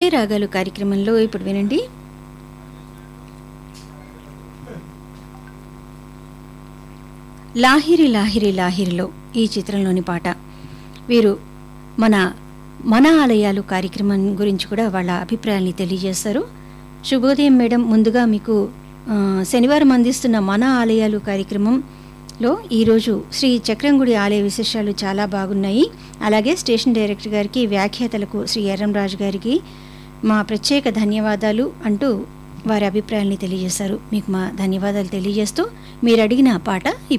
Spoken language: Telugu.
హృదయ రాగాలు కార్యక్రమంలో ఇప్పుడు వినండి లాహిరి లాహిరి లాహిరిలో ఈ చిత్రంలోని పాట వీరు మన మన ఆలయాలు కార్యక్రమం గురించి కూడా వాళ్ళ అభిప్రాయాల్ని తెలియజేస్తారు శుభోదయం మేడం ముందుగా మీకు ఆ, శనివారం అందిస్తున్న మన ఆలయాలు కార్యక్రమంలో ఈరోజు శ్రీ చక్రంగుడి ఆలయ విశేషాలు చాలా బాగున్నాయి అలాగే స్టేషన్ డైరెక్టర్ గారికి వ్యాఖ్యాతలకు శ్రీ ఎర్రంరాజు గారికి మా ప్రత్యేక ధన్యవాదాలు అంటూ వారి అభిప్రాయాల్ని తెలియజేశారు మీకు మా ధన్యవాదాలు తెలియజేస్తూ మీరు అడిగిన పాట